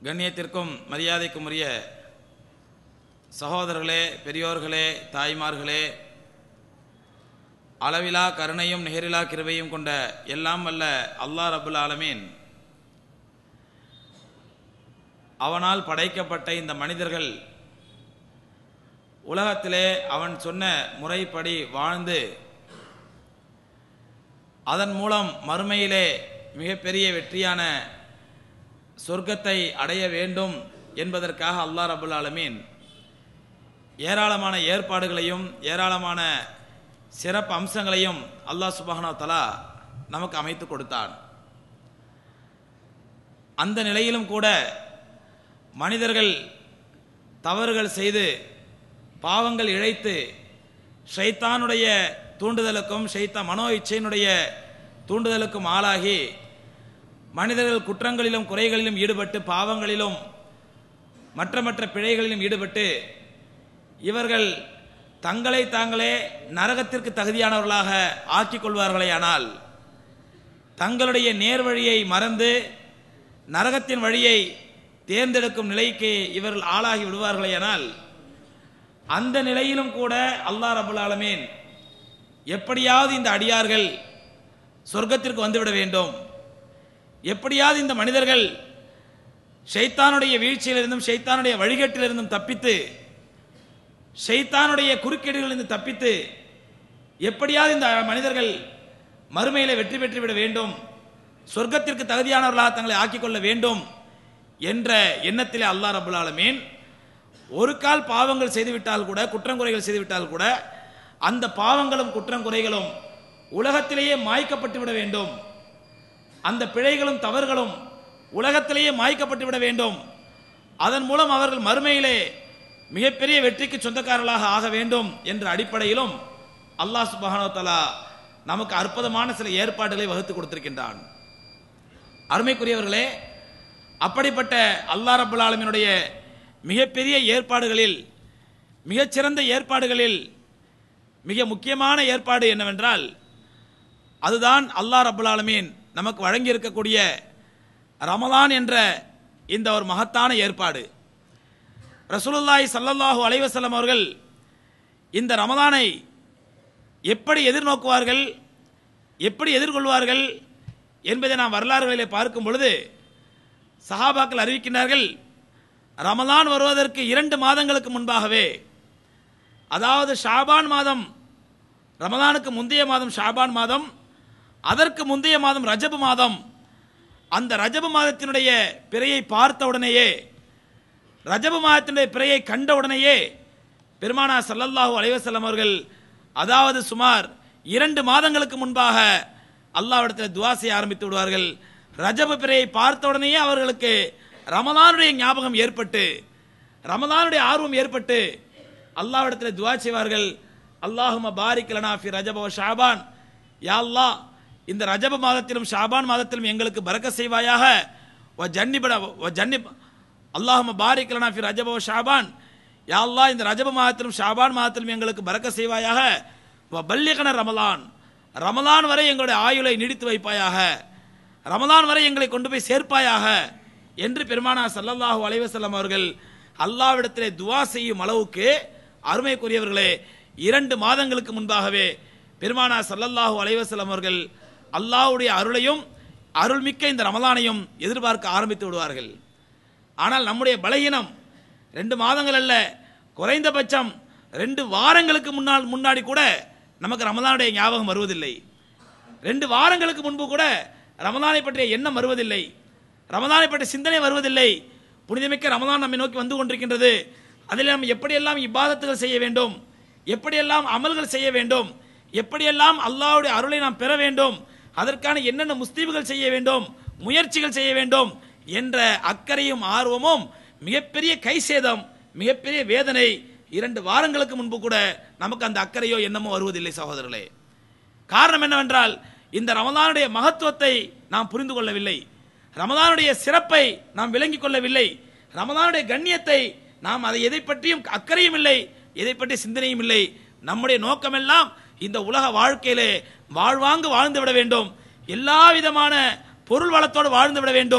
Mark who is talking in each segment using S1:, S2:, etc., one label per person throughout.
S1: கண்ணியத்திற்கும் மரியாதைக்கும் உரிய சகோதரர்களே பெரியோர்களே தாய்மார்களே அளவிலா கருணையும் நிகரிலா கிருபையும் கொண்ட எல்லாம் வல்ல அல்லாஹ் ரபுல் ஆலமீன் அவனால் படைக்கப்பட்ட இந்த மனிதர்கள் உலகத்திலே அவன் சொன்ன முறைப்படி வாழ்ந்து அதன் மூலம் மறுமையிலே மிகப்பெரிய வெற்றியான சொர்க்கத்தை அடைய வேண்டும் என்பதற்காக அல்லாஹ் ரபுல் ஆலமீன் ஏராளமான ஏற்பாடுகளையும் ஏராளமான சிறப்பு அம்சங்களையும் அல்லாஹ் சுபஹானா தலா நமக்கு அமைத்து கொடுத்தான் அந்த நிலையிலும் கூட மனிதர்கள் தவறுகள் செய்து பாவங்கள் இழைத்து ஷைத்தானுடைய தூண்டுதலுக்கும் ஷைத்தா மனோ இச்சையினுடைய தூண்டுதலுக்கும் ஆளாகி மனிதர்கள் குற்றங்களிலும் குறைகளிலும் ஈடுபட்டு பாவங்களிலும் மற்ற மற்ற பிழைகளிலும் ஈடுபட்டு இவர்கள் தங்களை தாங்களே நரகத்திற்கு தகுதியானவர்களாக ஆக்கிக் கொள்வார்களேயானால் தங்களுடைய நேர்வழியை மறந்து நரகத்தின் வழியை தேர்ந்தெடுக்கும் நிலைக்கு இவர்கள் ஆளாகி விடுவார்களேயானால் அந்த நிலையிலும் கூட அல்லாஹ் ரபுல் ஆலமீன் எப்படியாவது இந்த அடியார்கள் சொர்க்கத்திற்கு வந்துவிட வேண்டும் எப்படியாவது இந்த மனிதர்கள் ஷைத்தானுடைய வீழ்ச்சியிலிருந்தும் ஷைத்தானுடைய வழிகட்டிலிருந்தும் தப்பித்து ஷைத்தானுடைய குறுக்கீடுகளிலிருந்து தப்பித்து எப்படியாவது இந்த மனிதர்கள் மறுமையில வெற்றி பெற்று விட வேண்டும் சொர்க்கத்திற்கு தகுதியானவர்களாக தங்களை ஆக்கிக் கொள்ள வேண்டும் என்ற எண்ணத்திலே அல்லாஹ் ரபுல் ஆலமீன் ஒரு கால் பாவங்கள் செய்துவிட்டால் கூட குற்றங்குறைகள் செய்துவிட்டால் கூட அந்த பாவங்களும் குற்றங்குறைகளும் உலகத்திலேயே மாய்க்கப்பட்டு விட வேண்டும் அந்த பிழைகளும் தவறுகளும் உலகத்திலேயே மாய்க்கப்பட்டு விட வேண்டும் அதன் மூலம் அவர்கள் மறுமையிலே மிகப்பெரிய வெற்றிக்கு சொந்தக்காரர்களாக ஆக வேண்டும் என்ற அடிப்படையிலும் அல்லாஹ் சுபஹானோ தலா நமக்கு அற்புதமான சில ஏற்பாடுகளை வகுத்து கொடுத்திருக்கின்றான் அருமைக்குரியவர்களே அப்படிப்பட்ட அல்லாஹ் ரபுல் ஆலமினுடைய மிகப்பெரிய ஏற்பாடுகளில் மிகச்சிறந்த ஏற்பாடுகளில் மிக முக்கியமான ஏற்பாடு என்னவென்றால் அதுதான் அல்லாஹ் ரபுல் ஆலமீன் நமக்கு வழங்கி இருக்கக்கூடிய ரமலான் என்ற இந்த ஒரு மகத்தான ஏற்பாடு ரசூலுல்லாஹி சல்லல்லாஹு அலைவசல்லம் அவர்கள் இந்த ரமலானை எப்படி எதிர்நோக்குவார்கள் எப்படி எதிர்கொள்வார்கள் என்பதை நாம் வரலாறுகளிலே பார்க்கும் பொழுது சஹாபாக்கள் அறிவிக்கின்றார்கள் ரமலான் வருவதற்கு இரண்டு மாதங்களுக்கு முன்பாகவே அதாவது ஷாபான் மாதம் ரமலானுக்கு முந்தைய மாதம் ஷாபான் மாதம் அதற்கு முந்தைய மாதம் ரஜபு மாதம் அந்த ரஜபு மாதத்தினுடைய பிறையை பார்த்த உடனேயே ரஜபு மாதத்தினுடைய பிறையை கண்ட உடனேயே பெருமானா சல்லல்லாஹு அலைவசல்லம் அவர்கள் அதாவது சுமார் இரண்டு மாதங்களுக்கு முன்பாக அல்லாவிடத்தில் துவா செய்ய ஆரம்பித்து விடுவார்கள் ரஜபு பிறையை பார்த்த உடனேயே அவர்களுக்கு ரமலானுடைய ஞாபகம் ஏற்பட்டு ரமலானுடைய ஆர்வம் ஏற்பட்டு அல்லாவிடத்தில் துவா செய்வார்கள் அல்லாஹும பாரிக் லனா ஃபி ரஜப வ ஷாபான் யா அல்லாஹ் இந்த ரஜப மாதத்திலும் ஷாபான் மாதத்திலும் எங்களுக்கு பறக்க செய்வாயாக வ ஜன்னிபட வ ஜன்னிப் அல்லாஹும பாரிக் லனா ஃபி ரஜப வ ஷாபான் யா அல்லாஹ் இந்த ரஜப மாதத்திலும் ஷாபான் மாதத்திலும் எங்களுக்கு பறக்க செய்வாயாக வ பல்லிகன ரமலான் ரமலான் வரை எங்களுடைய ஆயுளை நீடித்து வைப்பாயாக ரமலான் வரை எங்களை கொண்டு போய் சேர்ப்பாயாக என்று பெருமானா சல்லல்லாஹு அலைவசல்லம் அவர்கள் அல்லாவிடத்திலே துவா செய்யும் அளவுக்கு அருமைக்குரியவர்களே இரண்டு மாதங்களுக்கு முன்பாகவே பெருமானா சல்லல்லாஹு அலைவசல்லம் அவர்கள் அல்லாஹ்வுடைய அருளையும் அருள்மிக்க இந்த ரமலானையும் எதிர்பார்க்க ஆரம்பித்து விடுவார்கள் ஆனால் நம்முடைய பலகீனம் ரெண்டு மாதங்கள் அல்ல குறைந்தபட்சம் ரெண்டு வாரங்களுக்கு முன்னால் முன்னாடி கூட நமக்கு ரமலானுடைய ஞாபகம் வருவதில்லை ரெண்டு வாரங்களுக்கு முன்பு கூட ரமலானை பற்றிய எண்ணம் வருவதில்லை ரமலானை பற்றிய சிந்தனை வருவதில்லை புனிதமிக்க ரமலான் நம்மை நோக்கி வந்து கொண்டிருக்கின்றது அதில் நாம் எப்படியெல்லாம் இப்பாதத்துகள் செய்ய வேண்டும் எப்படியெல்லாம் அமல்கள் செய்ய வேண்டும் எப்படியெல்லாம் அல்லாஹ்வுடைய அருளை நாம் பெற வேண்டும் அதற்கான என்னென்ன முஸ்தீபுகள் செய்ய வேண்டும் முயற்சிகள் செய்ய வேண்டும் என்ற அக்கறையும் ஆர்வமும் மிகப்பெரிய கை சேதம் மிகப்பெரிய வேதனை இரண்டு வாரங்களுக்கு முன்பு கூட நமக்கு அந்த அக்கறையோ எண்ணமோ வருவதில்லை சகோதரர்களே காரணம் என்னவென்றால் இந்த ரமலானுடைய மகத்துவத்தை நாம் புரிந்து கொள்ளவில்லை ரமலானுடைய சிறப்பை நாம் விளங்கிக் கொள்ளவில்லை ரமலானுடைய கண்ணியத்தை நாம் அதை எதை பற்றியும் அக்கறையும் இல்லை எதை பற்றி சிந்தனையும் இல்லை நம்முடைய நோக்கமெல்லாம் இந்த உலக வாழ்க்கையிலே வாழ்வாங்கு வாழ்ந்து விட வேண்டும் எல்லா விதமான பொருள் வளத்தோடு வாழ்ந்து விட வேண்டும்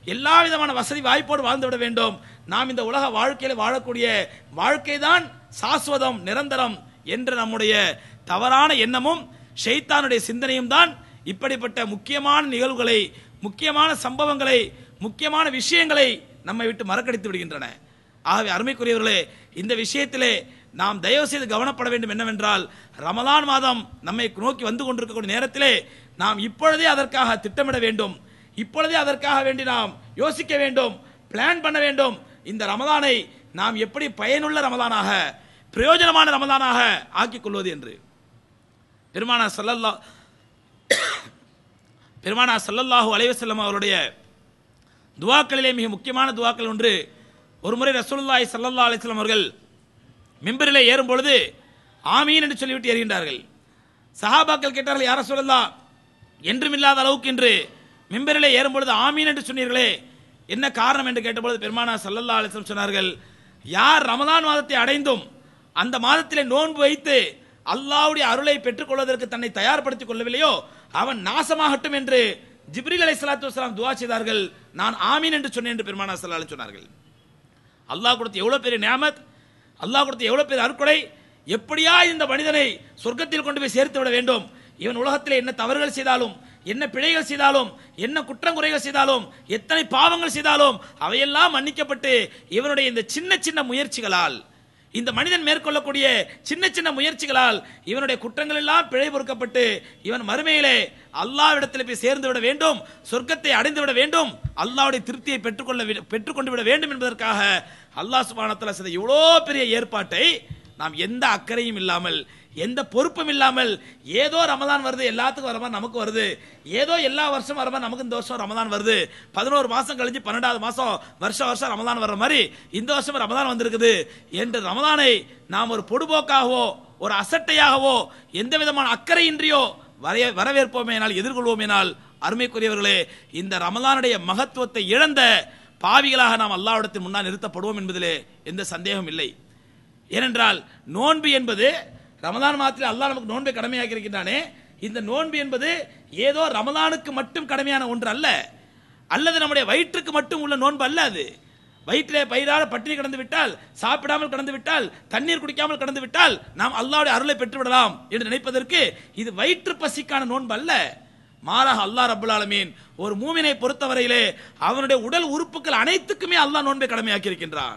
S1: எல்லா விதமான வசதி வாய்ப்போடு வாழ்ந்து விட வேண்டும் நாம் இந்த உலக வாழ்க்கையில் வாழக்கூடிய வாழ்க்கை தான் சாஸ்வதம் நிரந்தரம் என்ற நம்முடைய தவறான எண்ணமும் ஷைத்தானுடைய சிந்தனையும் தான் இப்படிப்பட்ட முக்கியமான நிகழ்வுகளை முக்கியமான சம்பவங்களை முக்கியமான விஷயங்களை நம்மை விட்டு மறக்கடித்து விடுகின்றன ஆகவே அருமைக்குரியவர்களே இந்த விஷயத்திலே நாம் தயவு செய்து கவனப்பட வேண்டும் என்னவென்றால் ரமலான் மாதம் நம்மை நோக்கி வந்து கொண்டிருக்கக்கூடிய நேரத்திலே நாம் இப்பொழுதே அதற்காக திட்டமிட வேண்டும் இப்பொழுதே அதற்காக வேண்டி நாம் யோசிக்க வேண்டும் பிளான் பண்ண வேண்டும் இந்த ரமலானை நாம் எப்படி பயனுள்ள ரமலானாக பிரயோஜனமான ரமலானாக ஆக்கிக் கொள்வது என்று பெருமானா சல்லல்லா பெருமானா சல்லல்லாஹு அலைவசல்லம் அவருடைய துவாக்களிலே மிக முக்கியமான துவாக்கள் ஒன்று ஒரு முறை ரசூலுல்லாஹி ஸல்லல்லாஹு அலைஹி வஸல்லம் அவர்கள் மிம்பரிலே ஏறும் பொழுது ஆமீன் என்று சொல்லிவிட்டு ஏறுகின்றார்கள் சஹாபாக்கள் கேட்டார்கள் யார சொல்லலாம் என்றுமில்லாத அளவுக்கு இன்று மிம்பரிலே ஏறும் பொழுது ஆமீன் என்று சொன்னீர்களே என்ன காரணம் என்று கேட்டபொழுது பெருமானா சல்லல்லா அலிஸ்லம் சொன்னார்கள் யார் ரமதான் மாதத்தை அடைந்தும் அந்த மாதத்திலே நோன்பு வைத்து அல்லாஹ்வுடைய அருளை பெற்றுக்கொள்வதற்கு தன்னை தயார்படுத்திக் கொள்ளவில்லையோ அவன் நாசமாகட்டும் என்று ஜிப்ரீல் அலை சலாத்து வசலாம் துவா செய்தார்கள் நான் ஆமீன் என்று சொன்னேன் என்று பெருமானா சல்லா சொன்னார்கள் அல்லாஹ் கொடுத்த எவ்வளவு பெரிய நியாமத் அல்லாஹ் கொடுத்த எவ்வளவு பெரிய அருட்கொடை எப்படியா இந்த மனிதனை சொர்க்கத்தில் கொண்டு போய் சேர்த்து விட வேண்டும் இவன் உலகத்தில் என்ன தவறுகள் செய்தாலும் என்ன பிழைகள் செய்தாலும் என்ன குற்றங்குறைகள் செய்தாலும் எத்தனை பாவங்கள் செய்தாலும் அவையெல்லாம் மன்னிக்கப்பட்டு இவனுடைய இந்த சின்ன சின்ன முயற்சிகளால் இந்த மனிதன் மேற்கொள்ளக்கூடிய சின்ன சின்ன முயற்சிகளால் இவனுடைய குற்றங்கள் எல்லாம் பிழை பொறுக்கப்பட்டு இவன் மறுமையிலே அல்லாவிடத்தில் போய் சேர்ந்து விட வேண்டும் சொர்க்கத்தை அடைந்து விட வேண்டும் அல்லாவுடைய திருப்தியை பெற்றுக்கொள்ள வி- பெற்றுக்கொண்டு விட வேண்டும் என்பதற்காக அல்லாஹ் சுபானத்தில் செய்த இவ்வளோ பெரிய ஏற்பாட்டை நாம் எந்த அக்கறையும் இல்லாமல் எந்த பொறுப்பும் இல்லாமல் ஏதோ ரமதான் வருது எல்லாத்துக்கும் வர மாதிரி நமக்கு வருது ஏதோ எல்லா வருஷம் வர மாதிரி நமக்கு இந்த வருஷம் ரமதான் வருது பதினோரு மாசம் கழிஞ்சு பன்னெண்டாவது மாசம் வருஷம் வருஷம் ரமதான் வர்ற மாதிரி இந்த வருஷம் ரமதான் வந்திருக்குது என்று ரமதானை நாம் ஒரு பொடுபோக்காகவோ ஒரு அசட்டையாகவோ எந்த விதமான அக்கறையின்றியோ வரைய வரவேற்போமேனால் எதிர்கொள்வோமேனால் அருமைக்குரியவர்களே இந்த ரமலானுடைய மகத்துவத்தை இழந்த பாவிகளாக நாம் அல்லாஹ்விடத்தின் முன்னால் நிறுத்தப்படுவோம் என்பதிலே எந்த சந்தேகம் இல்லை ஏனென்றால் நோன்பு என்பது ரமதான் மாதத்தில் அல்லாஹ் நமக்கு நோன்பை கடமையாக்கி இருக்கின்றானே இந்த நோன்பு என்பது ஏதோ ரமலானுக்கு மட்டும் கடமையான ஒன்று அல்ல அல்லது நம்முடைய வயிற்றுக்கு மட்டும் உள்ள நோன்பு அல்ல அது வயிற்றிலே பயிரால பட்டினி கடந்து விட்டால் சாப்பிடாமல் கடந்து விட்டால் தண்ணீர் குடிக்காமல் கடந்து விட்டால் நாம் அல்லாஹ்வுடைய அருளை பெற்று விடலாம் என்று நினைப்பதற்கு இது வயிற்று பசிக்கான நோன்பு அல்ல மாறாக அல்லாஹ் ரப்பல் ஆலமீன் ஒரு மூமினை பொறுத்தவரையிலே அவனுடைய உடல் உறுப்புகள் அனைத்துக்குமே அல்லாஹ் நோன்பை கடமையாக்கி இருக்கின்றான்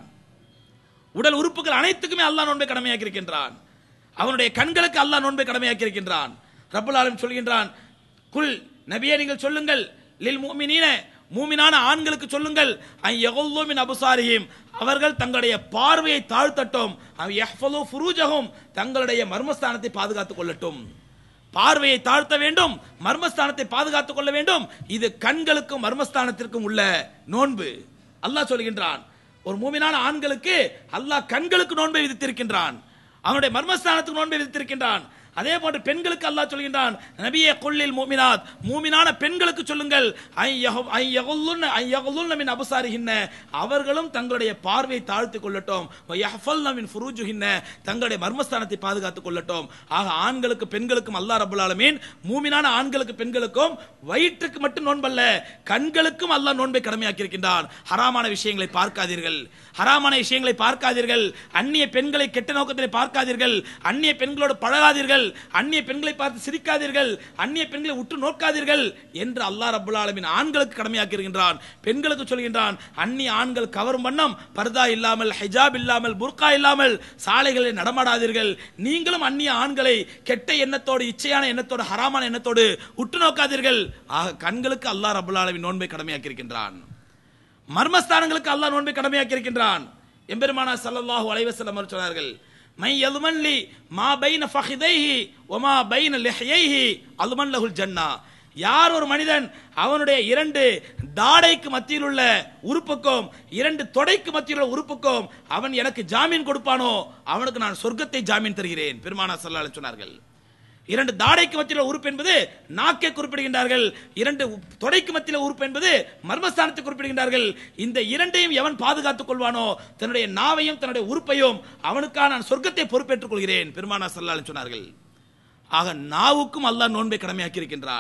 S1: உடல் உறுப்புகள் அனைத்துக்குமே அல்லாஹ் நோன்பை கடமையாக்கி இருக்கின்றான் அவனுடைய கண்களுக்கு அல்லாஹ் நோன்பை கடமையாக்கி இருக்கின்றான் ரப்பல் ஆலமீன் சொல்கின்றான் குல் நபியே நீங்கள் சொல்லுங்கள் லில் மூமினீன மூமினான ஆண்களுக்கு சொல்லுங்கள் ஐ யகுல்லு மின் அபுசாரிஹிம் அவர்கள் தங்களுடைய பார்வையை தாழ்த்தட்டும் அவ் யஹ்ஃபலு ஃபுரூஜஹும் தங்களுடைய மர்மஸ்தானத்தை பாதுகாத்துக் கொள்ளட்டும் பார்வையை தாழ்த்த வேண்டும் மர்மஸ்தானத்தை பாதுகாத்துக் கொள்ள வேண்டும் இது கண்களுக்கும் மர்மஸ்தானத்திற்கும் உள்ள நோன்பு அல்லாஹ் சொல்கின்றான் ஒரு மூமினான ஆண்களுக்கு அல்லாஹ் கண்களுக்கு நோன்பை விதித்திருக்கின்றான் அவனுடைய மர்மஸ்தானத்துக்கு நோன்பை விதித்திருக்கின்றான் அதே போன்று பெண்களுக்கு அல்லாஹ் சொல்கின்றான் நபியே கொல்லில் மூமினாத் மூமினான பெண்களுக்கு சொல்லுங்கள் ஐ யஹு- ஐ யகுல்லுன்ன- ஐ யகுல்லுன்ன மின் அபுசாரிஹின்ன அவர்களும் தங்களுடைய பார்வையை தாழ்த்திக் கொள்ளட்டும் வ யஹ்ஃபல்ன மின் ஃபுரூஜுஹின்ன தங்களுடைய மர்மஸ்தானத்தை பாதுகாத்துக் கொள்ளட்டும் ஆக ஆண்களுக்கு பெண்களுக்கும் அல்லாஹ் ரப்பல் ஆலமீன் மூமினான ஆண்களுக்கு பெண்களுக்கும் வயிற்றுக்கு மட்டும் நோன்பல்ல கண்களுக்கும் அல்லாஹ் நோன்பை கடமையாக்கி இருக்கின்றான் ஹராமான விஷயங்களை பார்க்காதீர்கள் ஹராமான விஷயங்களை பார்க்காதீர்கள் அந்நிய பெண்களை கெட்ட நோக்கத்திலே பார்க்காதீர்கள் அந்நிய பெண்களோடு பழகாதீர்கள் அந்நிய பெண்களை பார்த்து சிரிக்காதீர்கள் அந்நிய பெண்களை உற்று நோக்காதீர்கள் என்று அல்லாஹ் ரப்பல் ஆலமீன் ஆண்களுக்கு கடமையாக்கி இருக்கின்றான் பெண்களுக்கு சொல்கின்றான் அந்நிய ஆண்கள் கவரும் வண்ணம் பர்தா இல்லாமல் ஹிஜாப் இல்லாமல் புர்கா இல்லாமல் சாலைகளில் நடமாடாதீர்கள் நீங்களும் அந்நிய ஆண்களை கெட்ட எண்ணத்தோடு இச்சையான எண்ணத்தோடு ஹராமான எண்ணத்தோடு உற்று நோக்காதீர்கள் ஆக கண்களுக்கு அல்லாஹ் ரப்பல் ஆலமீன் நோன்பை கடமையாக்கி இருக்கின்றான் மர்மஸ்தானங்களுக்கு அல்லாஹ் நோன்பை கடமையாக்கி இருக்கின்றான் எம்பெருமானா ஸல்லல்லாஹு அலைஹி வஸல்லம் அவர்கள் சொன்னார்கள் மை யதுமன்லி மா பைன ஃபஹிதைஹி வமா பைன லிஹ்யைஹி அல்மன் லஹுல் ஜன்னா யார் ஒரு மனிதன் அவனுடைய இரண்டு தாடைக்கு மத்தியில் உள்ள உறுப்புக்கும் இரண்டு தொடைக்கு மத்தியில் உள்ள உறுப்புக்கும் அவன் எனக்கு ஜாமீன் கொடுப்பானோ அவனுக்கு நான் சொர்க்கத்தை ஜாமீன் தருகிறேன் பெருமானா ஸல்லல்லாஹு அலைஹி சொன்னார்கள் இரண்டு தாடைக்கு மத்தியில் உள்ள உறுப்பு என்பது நாக்கை குறிப்பிடுகின்றார்கள் இரண்டு தொடைக்கு மத்தியில் உறுப்பு என்பது மர்மஸ்தானத்தை குறிப்பிடுகின்றார்கள் இந்த இரண்டையும் எவன் பாதுகாத்துக் கொள்வானோ தன்னுடைய நாவையும் தன்னுடைய உறுப்பையும் அவனுக்காக நான் சொர்க்கத்தை பொறுப்பேற்றுக் கொள்கிறேன் பெருமானா சல்லாலும் சொன்னார்கள் ஆக நாவுக்கும் அல்லாஹ் நோன்பை கடமையாக்கி இருக்கின்றான்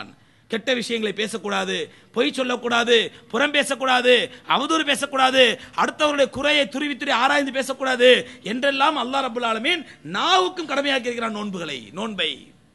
S1: கெட்ட விஷயங்களை பேசக்கூடாது பொய் சொல்லக்கூடாது புறம் பேசக்கூடாது அவதூறு பேசக்கூடாது அடுத்தவருடைய குறையை துருவி துருவி ஆராய்ந்து பேசக்கூடாது என்றெல்லாம் அல்லாஹ் ரபுல் ஆலமீன் நாவுக்கும் கடமையாக்கி இருக்கிறான் நோன்புகளை நோன்பை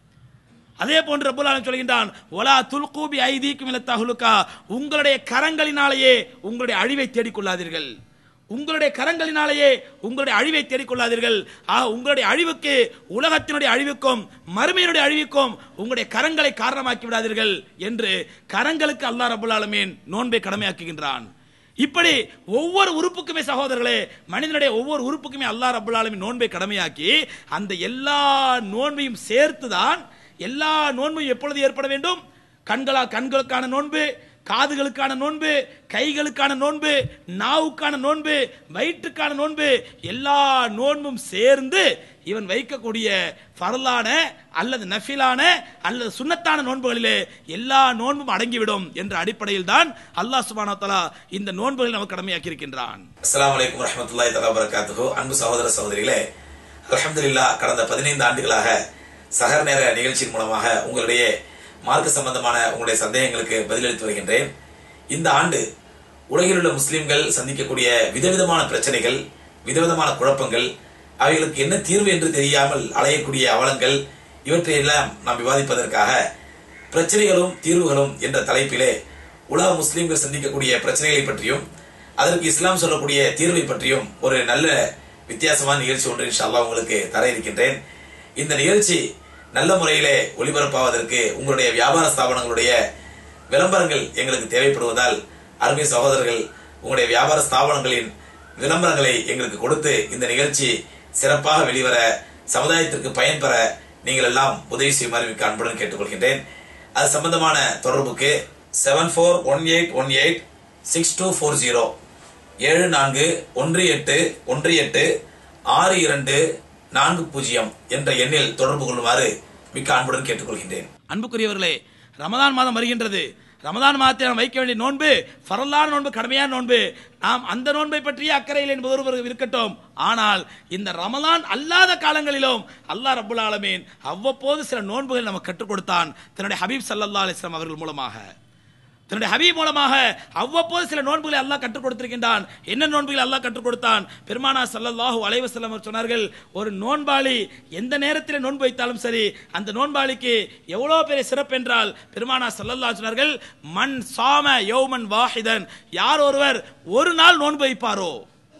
S1: அதே போன்று ரப்பல் ஆலமீன் சொல்கின்றான் ஒலா துல்கூபி ஐதீக்கும் இல தஹ்லுகா உங்களுடைய கரங்களினாலேயே உங்களுடைய அழிவை தேடிக்கொள்ளாதீர்கள் உங்களுடைய கரங்களினாலேயே உங்களுடைய அழிவை தேடிக்கொள்ளாதீர்கள் ஆக உங்களுடைய அழிவுக்கு உலகத்தினுடைய அழிவுக்கும் மறுமையினுடைய அழிவுக்கும் உங்களுடைய கரங்களை காரணமாக்கி விடாதீர்கள் என்று கரங்களுக்கு அல்லாஹ் ரபுல் ஆலமீன் நோன்பை கடமையாக்குகின்றான் இப்படி ஒவ்வொரு உறுப்புக்குமே சகோதரர்களே மனிதனுடைய ஒவ்வொரு உறுப்புக்குமே அல்லாஹ் ரபுல் ஆலமீன் நோன்பை கடமையாக்கி அந்த எல்லா நோன்பையும் சேர்த்துதான் எல்லா நோன்பும் எப்பொழுது ஏற்பட வேண்டும் கண்களா கண்களுக்கான நோன்பு காதுகளுக்கான நோன்பு கைகளுக்கான நோன்பு நாவுக்கான நோன்பு வயிற்றுக்கான நோன்பு எல்லா நோன்பும் சேர்ந்து இவன் வைக்கக்கூடிய ஃபரலான அல்லது நஃபிலான அல்லது சுன்னத்தான நோன்புகளிலே எல்லா நோன்பும் அடங்கிவிடும் என்ற அடிப்படையில் தான் அல்லாஹ் சுப்ஹானஹு வ தஆலா இந்த நோன்புகளை நமக்கு கடமையாக்கி இருக்கின்றான்
S2: அஸ்ஸலாமு அலைக்கும் வரஹ்மத்துல்லாஹி தஆலா வபரகாத்துஹு அன்பு சகோதர சகோதரிகளே அல்ஹம்துலில்லாஹ் கடந்த பதினைந்து ஆண்டுகளாக சகர் நேர நிகழ்ச்சியின் மூலமாக உங்களுடைய மார்க்க சம்பந்தமான உங்களுடைய சந்தேகங்களுக்கு பதிலளித்து வருகின்றேன் இந்த ஆண்டு உலகில் உள்ள முஸ்லிம்கள் சந்திக்கக்கூடிய விதவிதமான பிரச்சனைகள் விதவிதமான குழப்பங்கள் அவைகளுக்கு என்ன தீர்வு என்று தெரியாமல் அலையக்கூடிய அவலங்கள் இவற்றையெல்லாம் நாம் விவாதிப்பதற்காக பிரச்சனைகளும் தீர்வுகளும் என்ற தலைப்பிலே உலக முஸ்லிம்கள் சந்திக்கக்கூடிய பிரச்சனைகளை பற்றியும் அதற்கு இஸ்லாம் சொல்லக்கூடிய தீர்வை பற்றியும் ஒரு நல்ல வித்தியாசமான நிகழ்ச்சி ஒன்று இன்ஷா அல்லாஹ் உங்களுக்கு தர இருக்கின்றேன் இந்த நிகழ்ச்சி நல்ல முறையிலே ஒளிபரப்பாவதற்கு உங்களுடைய வியாபார ஸ்தாபனங்களுடைய விளம்பரங்கள் எங்களுக்கு தேவைப்படுவதால் அருமை சகோதரர்கள் உங்களுடைய வியாபார ஸ்தாபனங்களின் விளம்பரங்களை எங்களுக்கு கொடுத்து இந்த நிகழ்ச்சி சிறப்பாக வெளிவர சமுதாயத்திற்கு பயன்பெற நீங்கள் எல்லாம் உதவி செய்யுமாறு மிக்க அன்புடன் கேட்டுக்கொள்கின்றேன் அது சம்பந்தமான தொடர்புக்கு seven four one eight one eight six two four zero ஏழு நான்கு ஒன்று எட்டு ஒன்று எட்டு ஆறு இரண்டு நான்கு பூஜ்ஜியம் என்ற எண்ணில் தொடர்பு கொள்ளுமாறு மிக்க அன்புடன் கேட்டுக்கொள்கின்றேன்
S1: அன்புக்குரியவர்களே ரமதான் மாதம் வருகின்றது ரமதான் மாதத்தில் நாம் வைக்க வேண்டிய நோன்பு ஃபரலான நோன்பு கடமையான நோன்பு நாம் அந்த நோன்பை பற்றிய அக்கறையில் என்பது ஒருவர் இருக்கட்டும் ஆனால் இந்த ரமதான் அல்லாத காலங்களிலும் அல்லாஹ் ரப்புல் ஆலமீன் அவ்வப்போது சில நோன்புகள் நமக்கு கற்றுக் கொடுத்தான் தன்னுடைய ஹபீப் சல்லல்லா அலிஸ்லாம் அவர்கள் மூலமாக தன்னுடைய ஹபீப் மூலமாக அவ்வப்போது சில நோன்புகளை அல்லாஹ் கற்றுக் கொடுத்திருக்கின்றான் என்ன நோன்புகளை அல்லாஹ் கற்றுக் கொடுத்தான் பெருமானா சல்லல்லாஹு அலைஹி வஸல்லம் அவர் சொன்னார்கள் ஒரு நோன்பாளி எந்த நேரத்தில் நோன்பு வைத்தாலும் சரி அந்த நோன்பாளிக்கு எவ்வளவு பெரிய சிறப்பு என்றால் பெருமானா சல்லல்லாஹு சொன்னார்கள் மன் சாம யௌமன் வாஹிதன் யார் ஒருவர் ஒரு நாள் நோன்பு வைப்பாரோ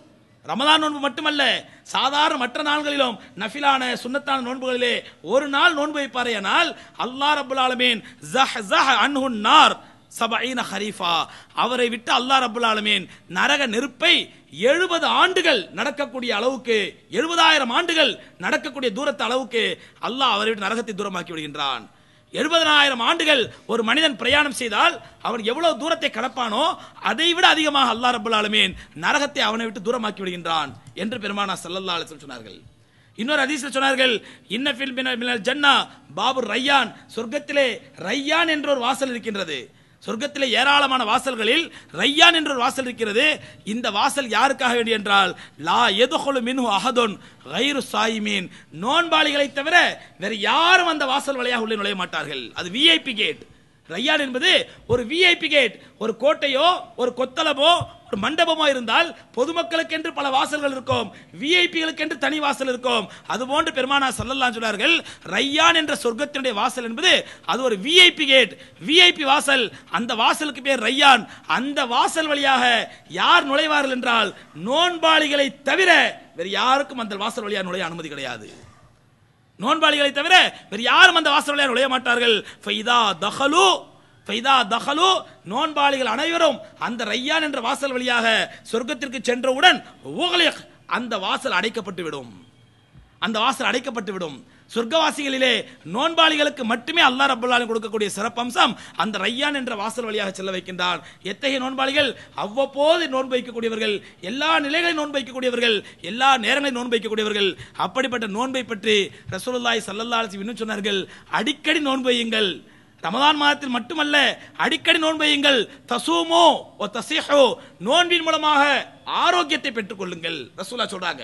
S1: ரமதான் நோன்பு மட்டுமல்ல சாதாரண மற்ற நாள்களிலும் நஃபிலான சுன்னத்தான நோன்புகளிலே ஒரு நாள் நோன்பு வைப்பாரேயானால் அல்லாஹ் ரப்புல் ஆலமீன் ஜஹ் ஜஹ் அன்ஹுன் நார் சபஈன ஹரீஃபா அவரை விட்டு அல்லாஹ் ரப்புல் ஆலமீன் நரக நெருப்பை எழுபது ஆண்டுகள் நடக்கக்கூடிய அளவுக்கு எழுபதாயிரம் ஆண்டுகள் நடக்கக்கூடிய தூரத்து அளவுக்கு அல்லாஹ் அவரை விட்டு நரகத்தை தூரமாக்கி விடுகின்றான் எழுபதனாயிரம் ஆண்டுகள் ஒரு மனிதன் பிரயாணம் செய்தால் அவன் எவ்வளவு தூரத்தை கடப்பானோ அதை விட அதிகமாக அல்லாஹ் ரபுல் ஆலமீன் நரகத்தை அவனை விட்டு தூரமாக்கி விடுகின்றான் என்று பெருமானா சல்லல்லா அலிஸ்லம் சொன்னார்கள் இன்னொரு ஹதீஸ்ல சொன்னார்கள் இன்ன ஃபில் மினல் மினல் ஜன்னா பாபு ரையான் சொர்க்கத்திலே ரையான் என்ற ஒரு வாசல் இருக்கின்றது சொர்க்கத்திலே ஏராளமான வாசல்களில் ரையான் என்ற ஒரு வாசல் இருக்கிறது இந்த வாசல் யாருக்காக வேண்டி என்றால் லா எதுகொலு மின்ஹு அஹதுன் கைரு சாயிமீன் நோன்பாளிகளை தவிர வேற யாரும் அந்த வாசல் வழியாக உள்ளே நுழைய மாட்டார்கள் அது விஐபி கேட் ரையான் என்பது ஒரு விஐபி கேட் ஒரு கோட்டையோ ஒரு கொத்தளமோ ஒரு மண்டபமோ இருந்தால் பொதுமக்களுக்கென்று பல வாசல்கள் இருக்கும் விஐபிகளுக்கென்று தனி வாசல் இருக்கும் அதுபோன்று பெருமானா சல்லல்லாஹு சொன்னார்கள் ரையான் என்ற சொர்க்கத்தினுடைய வாசல் என்பது அது ஒரு விஐபி கேட் விஐபி வாசல் அந்த வாசலுக்கு பேர் ரையான் அந்த வாசல் வழியாக யார் நுழைவார்கள் என்றால் நோன்பாளிகளை தவிர வேறு யாருக்கும் அந்த வாசல் வழியாக நுழைய அனுமதி கிடையாது நோன்பாளிகளை தவிர வேறு யாரும் அந்த வாசல் வழியாக நுழைய மாட்டார்கள் ஃபைதா தஹலு ஃபைதா தஹலு நோன்பாளிகள் அனைவரும் அந்த ரையான் என்ற வாசல் வழியாக சொர்க்கத்திற்கு சென்றவுடன் உகலிக் அந்த வாசல் அடைக்கப்பட்டு விடும் அந்த வாசல் அடைக்கப்பட்டு விடும் சொர்க்கவாசிகளிலே நோன்பாளிகளுக்கு மட்டுமே அல்லாஹ் ரப்பல் ஆலமீன் கொடுக்கக்கூடிய சிறப்பம்சம் அந்த ரையான் என்ற வாசல் வழியாக செல்ல வைக்கின்றான் எத்தகைய நோன்பாளிகள் அவ்வப்போது நோன்பு வைக்கக்கூடியவர்கள் எல்லா நிலைகளையும் நோன்பு வைக்கக்கூடியவர்கள் எல்லா நேரங்களையும் நோன்பு வைக்கக்கூடியவர்கள் அப்படிப்பட்ட நோன்பை பற்றி ரசூலுல்லாஹி ஸல்லல்லாஹு அலைஹி இன்னும் சொன்னார்கள் அடிக்கடி நோன்பு வையுங்கள் ரமதான் மாதத்தில் மட்டுமல்ல அடிக்கடி நோன்பு வையுங்கள் தசூமோ ஓ தசீஹோ நோன்பின் மூலமாக ஆரோக்கியத்தை பெற்றுக் கொள்ளுங்கள் ரசூலா சொல்றாங்க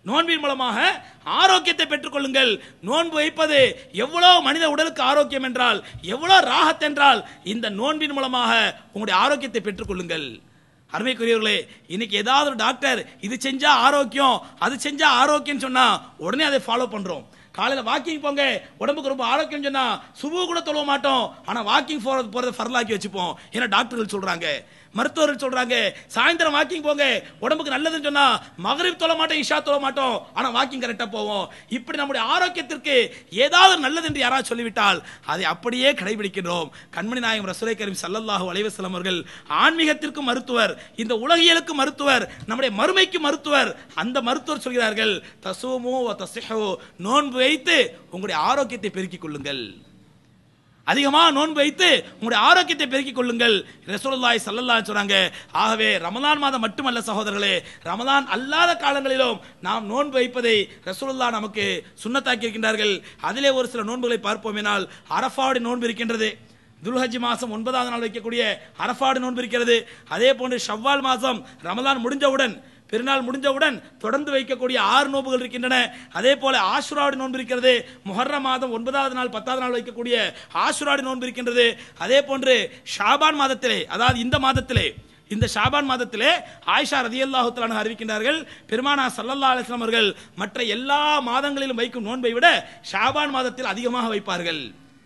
S1: நோன்பின் மூலமாக ஆரோக்கியத்தை பெற்றுக்கொள்ளுங்கள் நோன்பு வைப்பது எவ்வளவு மனித உடலுக்கு ஆரோக்கியம் என்றால் எவ்வளவு ராகத் என்றால் இந்த நோன்பின் மூலமாக உங்களுடைய ஆரோக்கியத்தை பெற்றுக்கொள்ளுங்கள் அருமைக்குரியவர்களே இன்னைக்கு ஏதாவது ஒரு டாக்டர் இது செஞ்சா ஆரோக்கியம் அது செஞ்சா ஆரோக்கியம் சொன்னா உடனே அதை ஃபாலோ பண்றோம் காலையில வாக்கிங் போங்க உடம்புக்கு ரொம்ப ஆரோக்கியம் சொன்னா சுபு கூட தொழுவ மாட்டோம் ஆனா வாக்கிங் போறது போறதை ஃபர்லாக்கி வச்சுப்போம் ஏன்னா டாக்டர்கள் சொல்றாங்க மருத்துவர்கள் சொல்றாங்க சாயந்தரம் வாக்கிங் போங்க உடம்புக்கு நல்லதுன்னு சொன்னா மகரிப் தொழ மாட்டோம் இஷா தொழ மாட்டோம் ஆனா வாக்கிங் கரெக்டா போவோம் இப்படி நம்முடைய ஆரோக்கியத்திற்கு ஏதாவது நல்லது என்று யாராவது சொல்லிவிட்டால் அதை அப்படியே கடைபிடிக்கின்றோம் கண்மணி நாயகம் ரசூலை கரீம் சல்லல்லாஹு அலைஹி வஸல்லம் அவர்கள் ஆன்மீகத்திற்கு மருத்துவர் இந்த உலகியலுக்கு மருத்துவர் நம்முடைய மறுமைக்கு மருத்துவர் அந்த மருத்துவர் சொல்கிறார்கள் தசூமு வ தஸ்ஹு நோன்பு வைத்து உங்களுடைய ஆரோக்கியத்தை பெருக்கிக் கொள்ளுங்கள் அதிகமா நோன்பு வைத்து உங்களுடைய ஆரோக்கியத்தை பெருக்கிக் கொள்ளுங்கள் ரசூலுல்லாஹி ஸல்லல்லாஹு அலைஹி சொல்றாங்க ஆகவே ரமலான் மாதம் மட்டுமல்ல சகோதரர்களே ரமலான் அல்லாத காலங்களிலும் நாம் நோன்பு வைப்பதை ரசூலுல்லாஹ் நமக்கு சுன்னத்தாக்கி இருக்கின்றார்கள் அதிலே ஒரு சில நோன்புகளை பார்ப்போமேனால் அரஃபாவுடைய நோன்பு இருக்கின்றது துல்ஹஜ் மாசம் ஒன்பதாவது நாள் வைக்கக்கூடிய அரஃபாடு நோன்பு இருக்கிறது அதே போன்று ஷவ்வால் மாசம் ரமலான் முடிஞ்சவுடன் பெருநாள் முடிஞ்சவுடன் தொடர்ந்து வைக்கக்கூடிய ஆறு நோன்புகள் இருக்கின்றன அதே போல ஆசுராடி நோன்பு இருக்கிறது முஹர்ரம் மாதம் ஒன்பதாவது நாள் பத்தாவது நாள் வைக்கக்கூடிய ஆசுராடி நோன்பு இருக்கின்றது அதே போன்று ஷாபான் மாதத்திலே அதாவது இந்த மாதத்திலே இந்த ஷாபான் மாதத்திலே ஆயிஷா ரதியல்லாஹு தஆலா அறிவிக்கின்றார்கள் பெருமானா ஸல்லல்லாஹு அலைஹி வஸல்லம் அவர்கள் மற்ற எல்லா மாதங்களிலும் வைக்கும் நோன்பை விட ஷாபான் மாதத்தில் அதிகமாக வைப்பார்கள்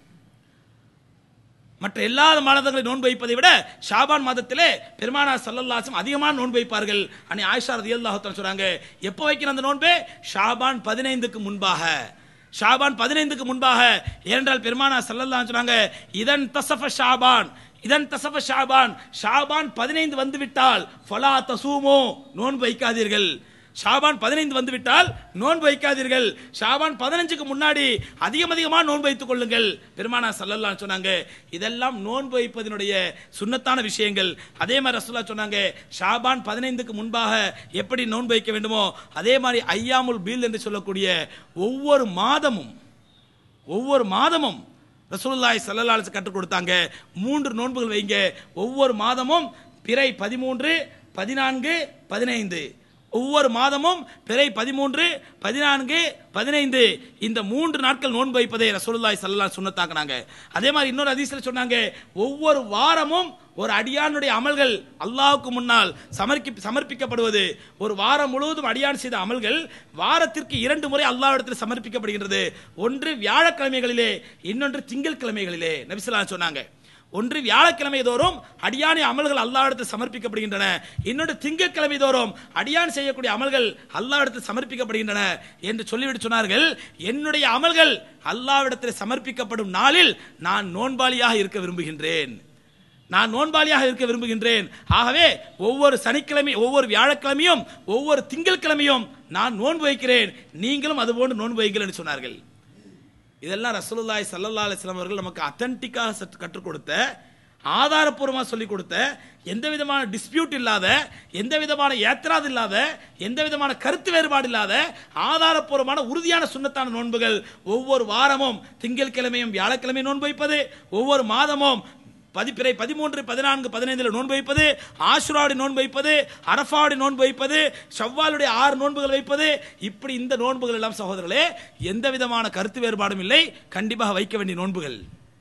S1: மற்ற எல்லா மாதங்களையும் நோன்பு வைப்பதை விட ஷாபான் மாதத்திலே பெருமானா சல்லல்லாசம் அதிகமான நோன்பு வைப்பார்கள் அன்னை ஆயிஷா ரதியல்லாஹு தஆலா சொல்றாங்க எப்போ வைக்கிற அந்த நோன்பு ஷாபான் பதினைந்துக்கு முன்பாக ஷாபான் பதினைந்துக்கு முன்பாக ஏனென்றால் பெருமானா சல்லல்லாஹு சொன்னாங்க இதன் தசஃப ஷாபான் இதன் தசஃப ஷாபான் ஷாபான் பதினைந்து வந்து விட்டால் ஃபலா தசூமோ நோன்பு வைக்காதீர்கள் ஷாபான் பதினைந்து வந்து விட்டால் நோன்பு வைக்காதீர்கள் ஷாபான் பதினஞ்சுக்கு முன்னாடி அதிகம் அதிகமா நோன்பு வைத்துக் கொள்ளுங்கள் பெருமானா சல்லல்லாஹு சொன்னாங்க இதெல்லாம் நோன்பு வைப்பதனுடைய சுன்னத்தான விஷயங்கள் அதே மாதிரி ரசூல்லா சொன்னாங்க ஷாபான் பதினைந்துக்கு முன்பாக எப்படி நோன்பு வைக்க வேண்டுமோ அதே மாதிரி ஐயாமுல் பீல் என்று சொல்லக்கூடிய ஒவ்வொரு மாதமும் ஒவ்வொரு மாதமும் ரசூலுல்லாஹி ஸல்லல்லாஹு அலைஹி கற்றுக் கொடுத்தாங்க மூன்று நோன்புகள் வைங்க ஒவ்வொரு மாதமும் பிறை பதிமூன்று பதினான்கு பதினைந்து ஒவ்வொரு மாதமும் பிறை பதிமூன்று பதினான்கு பதினைந்து இந்த மூன்று நாட்கள் நோன்பு வைப்பதை ரசூலுல்லாஹி ஸல்லல்லாஹு அலைஹி சுன்னத்தாக்குனாங்க அதே மாதிரி இன்னொரு ஹதீஸ்ல சொன்னாங்க ஒவ்வொரு வாரமும் ஒரு அடியானுடைய அமல்கள் அல்லாஹ்வுக்கு முன்னால் சமர்ப்பி சமர்ப்பிக்கப்படுவது ஒரு வாரம் முழுவதும் அடியான் செய்த அமல்கள் வாரத்திற்கு இரண்டு முறை அல்லாஹ்விடத்தில் சமர்ப்பிக்கப்படுகின்றது ஒன்று வியாழக்கிழமைகளிலே இன்னொன்று திங்கட்கிழமைகளிலே நபிசுல்லா சொன்னாங்க ஒன்று வியாழக்கிழமை தோறும் அடியானை அமல்கள் அல்லாஹ்விடத்தில் சமர்ப்பிக்கப்படுகின்றன இன்னொன்று திங்கட்கிழமை தோறும் அடியான் செய்யக்கூடிய அமல்கள் அல்லாஹ்விடத்தில் சமர்ப்பிக்கப்படுகின்றன என்று சொல்லிவிட்டு சொன்னார்கள் என்னுடைய அமல்கள் அல்லாஹ்விடத்தில் சமர்ப்பிக்கப்படும் நாளில் நான் நோன்பாளியாக இருக்க விரும்புகின்றேன் நான் நோன்பாளியாக இருக்க விரும்புகின்றேன் ஆகவே ஒவ்வொரு சனிக்கிழமை ஒவ்வொரு வியாழக்கிழமையும் ஒவ்வொரு திங்கட்கிழமையும் நான் நோன்பு வைக்கிறேன் நீங்களும் அதுபோன்று நோன்பு வைங்கள் என்று சொன்னார்கள் இதெல்லாம் ரசூலுல்லாஹி ஸல்லல்லாஹு அலைஹி வஸல்லம் அவர்கள் நமக்கு அத்தன்டிக்காக சற்று கற்றுக் கொடுத்த ஆதாரப்பூர்வமாக சொல்லிக் கொடுத்த எந்த விதமான டிஸ்பியூட் இல்லாத எந்த விதமான ஏத்தராது இல்லாத எந்த விதமான கருத்து வேறுபாடு இல்லாத ஆதாரப்பூர்வமான உறுதியான சுண்ணத்தான நோன்புகள் ஒவ்வொரு வாரமும் திங்கட்கிழமையும் வியாழக்கிழமையும் நோன்பு வைப்பது ஒவ்வொரு மாதமும் பதிப்பிறை பதிமூன்று பதினான்கு பதினைந்தில் நோன்பு வைப்பது ஆசுராடி நோன்பு வைப்பது அரஃபாடி நோன்பு வைப்பது ஷவ்வாலுடைய ஆறு நோன்புகள் வைப்பது இப்படி இந்த நோன்புகள் எல்லாம் சகோதரர்களே எந்த விதமான கருத்து வேறுபாடும் இல்லை கண்டிப்பாக வைக்க வேண்டிய நோன்புகள்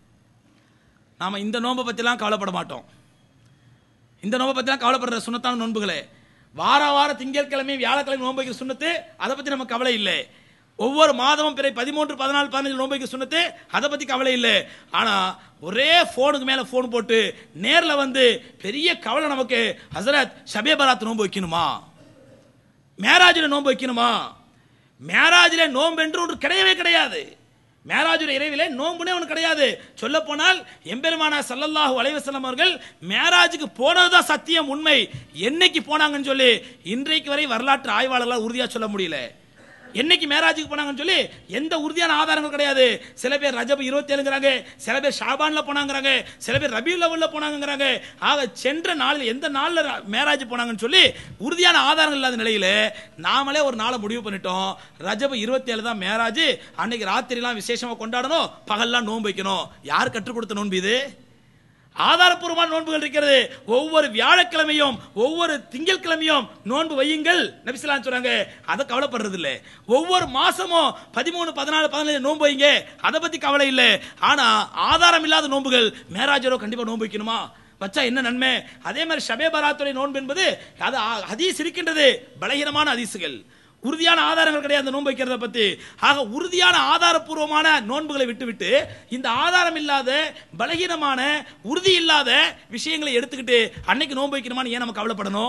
S1: நாம இந்த நோன்பை பற்றிலாம் கவலைப்பட மாட்டோம் இந்த நோன்பை பற்றிலாம் கவலைப்படுற சுண்ணத்தான நோன்புகளே வார வார திங்கட்கிழமை வியாழக்கிழமை நோன்பு வைக்கிற சுண்ணத்து அதை பற்றி நமக்கு கவலை இல்லை ஒவ்வொரு மாதமும் பிறை பதிமூன்று பதினாலு பதினஞ்சு நோன்பு வைக்கிற சுண்ணத்து அதை பற்றி கவலை இல்லை ஆனா ஒரே ஃபோனுக்கு மேல ஃபோன் போட்டு நேர்ல வந்து பெரிய கவலை நமக்கு ஹசரத் ஷபே பராத் நோன்பு வைக்கணுமா மேராஜில் நோன்பு வைக்கணுமா மேராஜில் நோன்பு என்று ஒன்று கிடையவே கிடையாது மேராஜுடைய இறைவிலே நோன்புனே ஒன்று கிடையாது சொல்ல போனால் எம்பெருமானா சல்லல்லாஹு அலைஹி வஸல்லம் அவர்கள் மேராஜுக்கு போனதுதான் சத்தியம் உண்மை என்னைக்கு போனாங்கன்னு சொல்லி இன்றைக்கு வரை வரலாற்று ஆய்வாளர்களால் உறுதியா சொல்ல முடியல என்னைக்கு மேராஜுக்கு போனாங்கன்னு சொல்லி எந்த உறுதியான ஆதாரங்கள் கிடையாது சில பேர் ரஜப் இருபத்தி ஏழுங்கிறாங்க சில பேர் ஷாபான்ல போனாங்கிறாங்க சில பேர் ரபி லெவல்ல போனாங்கிறாங்க ஆக சென்ற நாளில் எந்த நாள்ல மேராஜ் போனாங்கன்னு சொல்லி உறுதியான ஆதாரங்கள் இல்லாத நிலையில நாமளே ஒரு நாளை முடிவு பண்ணிட்டோம் ரஜப் இருபத்தி ஏழு தான் மேராஜ் அன்னைக்கு ராத்திரிலாம் விசேஷமா கொண்டாடணும் பகல்லாம் நோன்பு வைக்கணும் யார் கற்றுக் கொடுத்த நோன்பு இது ஆதாரப்பூர்வமான நோன்புகள் இருக்கிறது ஒவ்வொரு வியாழக்கிழமையும் ஒவ்வொரு திங்கட்கிழமையும் நோன்பு வையுங்கள் நபிசலாம் சொல்றாங்க அதை கவலைப்படுறது இல்ல ஒவ்வொரு மாசமும் பதிமூணு பதினாலு பதினேழு நோன்பு வைங்க அதை பத்தி கவலை இல்லை ஆனா ஆதாரம் இல்லாத நோன்புகள் மேராஜரோ கண்டிப்பா நோன்பு வைக்கணுமா வச்சா என்ன நன்மை அதே மாதிரி ஷபே பராத்துடைய நோன்பு என்பது அது ஆ- ஹதீஸ் இருக்கின்றது பலகீனமான ஹதீசுகள் உறுதியான ஆதாரங்கள் கிடையாது அந்த நோன்பு வைக்கிறத பத்தி ஆக உறுதியான ஆதாரப்பூர்வமான நோன்புகளை விட்டுவிட்டு இந்த ஆதாரம் இல்லாத பலகீனமான உறுதி இல்லாத விஷயங்களை எடுத்துக்கிட்டு அன்னைக்கு நோன்பு வைக்கணுமான்னு ஏன் நம்ம கவலைப்படணும்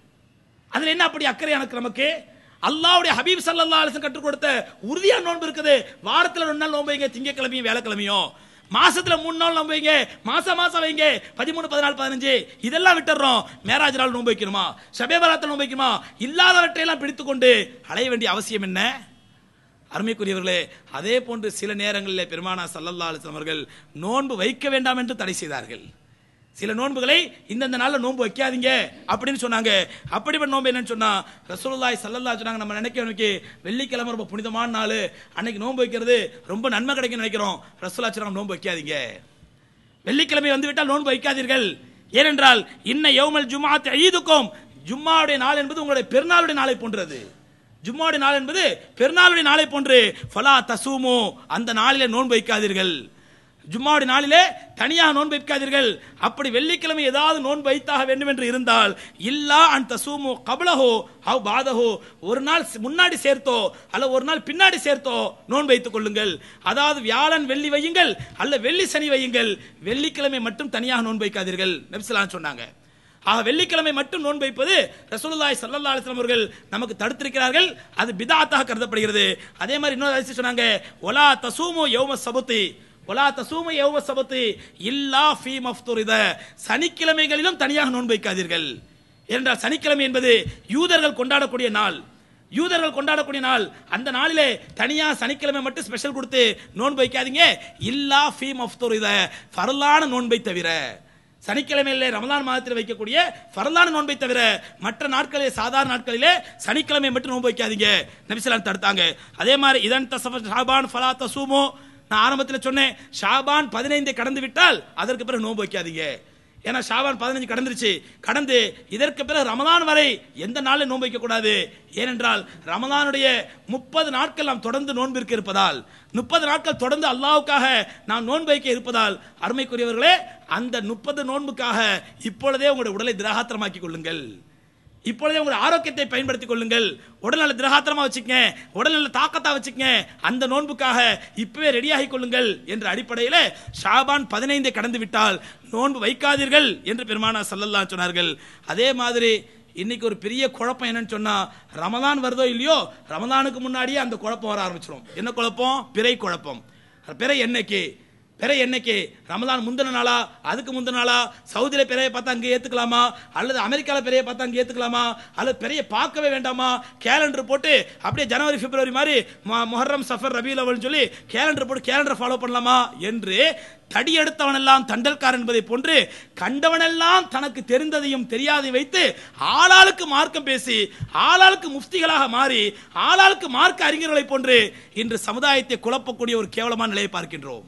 S1: அதுல என்ன அப்படி அக்கறை எனக்கு நமக்கு அல்லாஹ்வுடைய ஹபீப் ஸல்லல்லாஹு அலைஹி வஸல்லம் கற்றுக் கொடுத்த உறுதியான நோன்பு இருக்குது வாரத்துல ரெண்டு நாள் நோன்பு வைங்க திங்கக்கிழமையும் வேலைக்கிழமையும் மாசத்துல மூணு நாள் நோன்பு வைங்க மாசம் மாசம் வைங்க பதிமூணு பதினாலு பதினஞ்சு இதெல்லாம் விட்டுறோம் மேராஜ் நாள் நோன்பு வைக்கணுமா ஷபேபராத்தில் நோன்பு வைக்கணுமா இல்லாதவற்றையெல்லாம் பிடித்துக் கொண்டு அலைய வேண்டிய அவசியம் என்ன அருமைக்குரியவர்களே அதே போன்று சில நேரங்களில் பெருமானா சல்லல்லா அலிஸ்லாம் அவர்கள் நோன்பு வைக்க வேண்டாம் என்று தடை செய்தார்கள் சில நோன்புகளை இந்தந்த நாள்ல நோன்பு வைக்காதீங்க அப்படின்னு சொன்னாங்க அப்படிப்பட்ட நோன்பு என்னன்னு சொன்னா ரசூலுல்லாஹி ஸல்லல்லாஹு சொன்னாங்க நம்ம நினைக்க நினைக்க வெள்ளிக்கிழமை ரொம்ப புனிதமான நாள் அன்னைக்கு நோன்பு வைக்கிறது ரொம்ப நன்மை கிடைக்கும்னு நினைக்கிறோம் ரசூலுல்லாஹி சொன்னாங்க நோன்பு வைக்காதீங்க வெள்ளிக்கிழமை வந்துவிட்டால் நோன்பு வைக்காதீர்கள் ஏனென்றால் இன்ன யௌமல் ஜுமாத் ஈதுக்கும் ஜும்மாவுடைய நாள் என்பது உங்களுடைய பெருநாளுடைய நாளை போன்றது ஜும்மாவுடைய நாள் என்பது பெருநாளுடைய நாளை போன்று ஃபலா தசூமு அந்த நாளிலே நோன்பு வைக்காதீர்கள் ஜும்மாவுடைய நாளிலே தனியாக நோன்பு வைக்காதீர்கள் அப்படி வெள்ளிக்கிழமை ஏதாவது நோன்பு வைத்தாக வேண்டும் என்று இருந்தால் இல்லா அன் தசூமு கபலஹோ ஹவ் பாதஹோ ஒரு நாள் முன்னாடி சேர்த்தோ அல்ல ஒரு நாள் பின்னாடி சேர்த்தோ நோன்பு வைத்துக் கொள்ளுங்கள் அதாவது வியாழன் வெள்ளி வையுங்கள் அல்ல வெள்ளி சனி வையுங்கள் வெள்ளிக்கிழமை மட்டும் தனியாக நோன்பு வைக்காதீர்கள் நபிசலாம் சொன்னாங்க ஆக வெள்ளிக்கிழமை மட்டும் நோன்பு வைப்பது ரசூலுல்லாஹி ஸல்லல்லாஹு அலைஹி வஸல்லம் அவர்கள் நமக்கு தடுத்திருக்கிறார்கள் அது பிதாத்தாக கருதப்படுகிறது அதே மாதிரி இன்னொரு ஹதீஸ் சொன்னாங்க ஒலா தசூமு யௌம சபுத்தி ஒலா தசூமு யௌம சபுத்தி இல்லா ஃபீ மஃப்துரித சனிக்கிழமைகளிலும் தனியாக நோன்பு வைக்காதீர்கள் ஏனென்றால் சனிக்கிழமை என்பது யூதர்கள் கொண்டாடக்கூடிய நாள் யூதர்கள் கொண்டாடக்கூடிய நாள் அந்த நாளிலே தனியா சனிக்கிழமை மட்டும் ஸ்பெஷல் கொடுத்து நோன்பு வைக்காதீங்க இல்லா ஃபீ மஃப்துரித ஃபர்லான நோன்பை தவிர சனிக்கிழமையிலே ரமலான் மாதத்தில் வைக்கக்கூடிய ஃபரலான நோன்பை தவிர மற்ற நாட்களிலே சாதாரண நாட்களிலே சனிக்கிழமை மட்டும் நோன்பு வைக்காதீங்க நபிசலாம் தடுத்தாங்க அதே மாதிரி இதன் தசஃப ஷாபான் ஃபலா தசூமோ நான் ஆரம்பத்தில் சொன்னேன் ஷாபான் பதினைந்து கடந்து விட்டால் அதற்கு பிறகு நோன்பு வைக்காதீங்க ஏன்னா ஷாபான் பதினஞ்சு கடந்துருச்சு கடந்து இதற்கு பிறகு ரமலான் வரை எந்த நாளில் நோன்பு வைக்க கூடாது ஏனென்றால் ரமலானுடைய முப்பது நாட்கள் நாம் தொடர்ந்து நோன்பிற்கு இருப்பதால் முப்பது நாட்கள் தொடர்ந்து அல்லாவுக்காக நாம் நோன்பு வைக்க இருப்பதால் அருமைக்குரியவர்களே அந்த முப்பது நோன்புக்காக இப்பொழுதே உங்களுடைய உடலை திரகாத்திரமாக்கிக் கொள்ளுங்கள் இப்பொழுதே உங்கள் ஆரோக்கியத்தை பயன்படுத்திக் கொள்ளுங்கள் உடல்நல திரகாத்திரமா வச்சுக்கங்க உடல்நல தாக்கத்தா வச்சுக்கங்க அந்த நோன்புக்காக இப்பவே ரெடியாகி கொள்ளுங்கள் என்ற அடிப்படையில் ஷாபான் பதினைந்தை கடந்து விட்டால் நோன்பு வைக்காதீர்கள் என்று பெருமானா சல்லல்லா சொன்னார்கள் அதே மாதிரி இன்னைக்கு ஒரு பெரிய குழப்பம் என்னன்னு சொன்னா ரமலான் வருதோ இல்லையோ ரமலானுக்கு முன்னாடியே அந்த குழப்பம் வர ஆரம்பிச்சிடும் என்ன குழப்பம் பிறை குழப்பம் பிறை என்னைக்கு பிறை என்னைக்கு ரமலான் முந்தின நாளா அதுக்கு முந்தின நாளா சவுதியில பிறைய பார்த்தா அங்கே ஏத்துக்கலாமா அல்லது அமெரிக்கால பிறைய பார்த்தா அங்கே ஏத்துக்கலாமா அல்லது பிறைய பார்க்கவே வேண்டாமா கேலண்டர் போட்டு அப்படியே ஜனவரி பிப்ரவரி மாதிரி மொ- முஹர்ரம் சஃபர் ரபியுல் அவல்னு சொல்லி கேலண்டர் போட்டு கேலண்டர் ஃபாலோ பண்ணலாமா என்று தடியெடுத்தவனெல்லாம் தண்டல்கார் என்பதை போன்று கண்டவனெல்லாம் தனக்கு தெரிந்ததையும் தெரியாதையும் வைத்து ஆளாளுக்கு மார்க்கம் பேசி ஆளாளுக்கு முஃப்திகளாக மாறி ஆளாளுக்கு மார்க்க அறிஞர்களைப் போன்று இன்று சமுதாயத்தை குழப்பக்கூடிய ஒரு கேவலமான நிலையை பார்க்கின்றோம்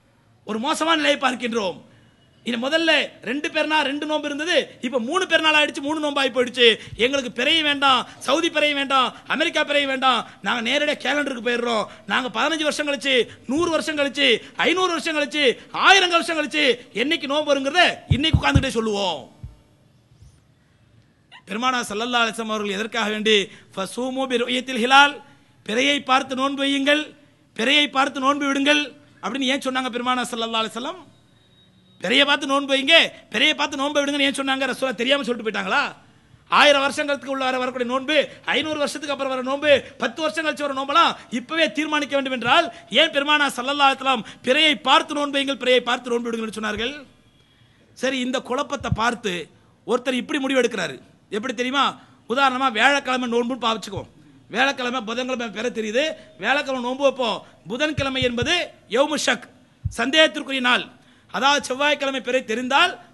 S1: ஒரு மோசமான நிலையை பார்க்கின்றோம் இது முதல்ல ரெண்டு பெருநா ரெண்டு நோன்பு இருந்தது இப்ப மூணு பெருநாள் ஆயிடுச்சு மூணு நோம்பாகி போயிடுச்சு எங்களுக்கு பிறையும் வேண்டாம் சவுதி பிறையும் வேண்டாம் அமெரிக்கா பிறையும் வேண்டாம் நாங்க நேரடியாக கேலண்டருக்கு போயிடுறோம் நாங்க பதினஞ்சு வருஷம் கழிச்சு நூறு வருஷம் கழிச்சு ஐநூறு வருஷம் கழிச்சு ஆயிரம் வருஷம் கழிச்சு என்னைக்கு நோன்பு வருங்கிறத இன்னைக்கு உட்கார்ந்துட்டே சொல்லுவோம் பெருமானா சல்லல்லா அலிஸ்லாம் அவர்கள் எதற்காக வேண்டி ஃபசூமு பிருயத்தில் ஹிலால் பிறையை பார்த்து நோன்பு வையுங்கள் பிறையை பார்த்து நோன்பு விடுங்கள் அப்படின்னு ஏன் சொன்னாங்க பெருமானா சல்லல்லா அலிஸ்லாம் பிறையை பார்த்து நோன்பு வைங்க பிறையை பார்த்து நோன்பு விடுங்கன்னு ஏன் சொன்னாங்க ரசூலா தெரியாம சொல்லிட்டு போயிட்டாங்களா ஆயிரம் வருஷங்களுக்கு உள்ள வர வரக்கூடிய நோன்பு ஐநூறு வருஷத்துக்கு அப்புறம் வர நோன்பு பத்து வருஷம் கழிச்சு வர நோம்பலாம் இப்பவே தீர்மானிக்க வேண்டும் என்றால் ஏன் பெருமானா சல்லல்லா அலிஸ்லாம் பிறையை பார்த்து நோன்பு வையுங்கள் பிறையை பார்த்து நோன்பு விடுங்கன்னு சொன்னார்கள் சரி இந்த குழப்பத்தை பார்த்து ஒருத்தர் இப்படி முடிவு எடுக்கிறாரு எப்படி தெரியுமா உதாரணமா வியாழக்கிழமை நோன்புன்னு பாவிச்சுக்குவோம் வியாழக்கிழமை புதன்கிழமை பெற தெரியுது வியாழக்கிழமை நோன்பு வைப்போம் புதன்கிழமை என்பது யௌமு ஷக் சந்தேகத்திற்குரிய நாள் அதாவது செவ்வாய்க்கிழமை பிறை தெரிந்தால்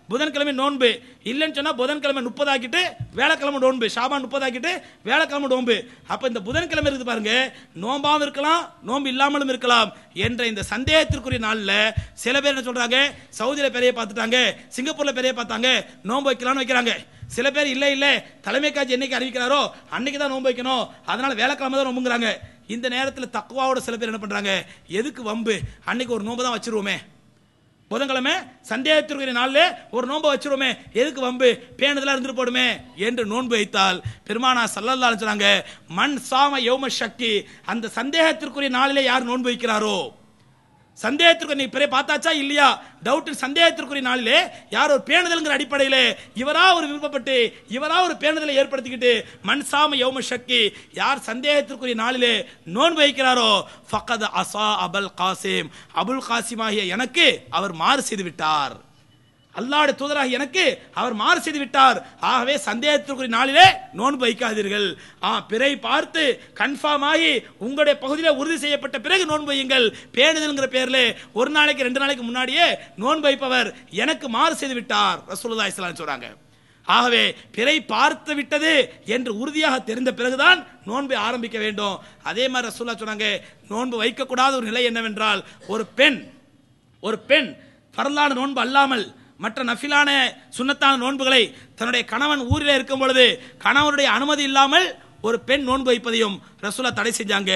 S1: புதன்கிழமை நோன்பு இல்லைன்னு சொன்னா புதன்கிழமை முப்பது ஆக்கிட்டு வேலைக்கிழமை நோன்பு ஷாபான் முப்பது ஆக்கிட்டு வேலைக்கிழமை நோன்பு அப்ப இந்த புதன்கிழமை இருக்குது பாருங்க நோம்பாவும் இருக்கலாம் நோன்பு இல்லாமலும் இருக்கலாம் என்ற இந்த சந்தேகத்திற்குரிய நாள்ல சில பேர் என்ன சொல்றாங்க சவுதியில பெரிய பார்த்துட்டாங்க சிங்கப்பூர்ல பெரிய பார்த்தாங்க நோன்பு வைக்கலாம்னு வைக்கிறாங்க சில பேர் இல்ல இல்ல தலைமை காட்சி என்னைக்கு அறிவிக்கிறாரோ அன்னைக்கு தான் நோன்பு வைக்கணும் அதனால வேலைக்கிழமை தான் நோம்புங்கிறாங்க இந்த நேரத்தில் தக்குவாவோட சில பேர் என்ன பண்றாங்க எதுக்கு வம்பு அன்னைக்கு ஒரு நோன்பு தான் வச்சிருவோமே புதன்கிழமை சந்தேகத்திற்குரிய நாள்ல ஒரு நோன்பு வச்சிருவோமே எதுக்கு வம்பு பேணுதலா இருந்துட்டு போடுமே என்று நோன்பு வைத்தால் பெருமானா சல்லல்லா சொன்னாங்க மண் சாம யோம சக்தி அந்த சந்தேகத்திற்குரிய நாளிலே யார் நோன்பு வைக்கிறாரோ சந்தேகத்திற்கு நீ பிறகு பார்த்தாச்சா இல்லையா டவுட் சந்தேகத்திற்குரிய நாளிலே யார் ஒரு பேணுதல்ங்கிற அடிப்படையிலே இவரா ஒரு விருப்பப்பட்டு இவரா ஒரு பேணுதலை ஏற்படுத்திக்கிட்டு மன்சாம யௌம சக்தி யார் சந்தேகத்திற்குரிய நாளிலே நோன்பு வைக்கிறாரோ ஃபக்கத் அசா அபுல் காசிம் அபுல் காசிம் ஆகிய எனக்கு அவர் மாறு செய்து விட்டார் அல்லாஹ்வுடைய தூதராக எனக்கு அவர் மாறு செய்து விட்டார் ஆகவே சந்தேகத்திற்குரிய நாளிலே நோன்பு வைக்காதீர்கள் ஆ பிறை பார்த்து கன்ஃபார்ம் ஆகி உங்களுடைய பகுதியில் உறுதி செய்யப்பட்ட பிறகு நோன்பு வையுங்கள் பேணுதல்ங்கிற பேர்ல ஒரு நாளைக்கு ரெண்டு நாளைக்கு முன்னாடியே நோன்பு வைப்பவர் எனக்கு மாறு செய்து விட்டார் ரசூலுல்லாஹி ஸல்லல்லாஹு அலைஹி சொல்றாங்க ஆகவே பிறை பார்த்து விட்டது என்று உறுதியாக தெரிந்த பிறகுதான் நோன்பை ஆரம்பிக்க வேண்டும் அதே மாதிரி ரசூல்லா சொன்னாங்க நோன்பு வைக்கக்கூடாத ஒரு நிலை என்னவென்றால் ஒரு பெண் ஒரு பெண் பரலான நோன்பு அல்லாமல் மற்ற நஃபிலான சுன்னத்தான நோன்புகளை தன்னுடைய கணவன் ஊரில் இருக்கும் பொழுது கணவனுடைய அனுமதி இல்லாமல் ஒரு பெண் நோன்பு வைப்பதையும் ரசூலா தடை செஞ்சாங்க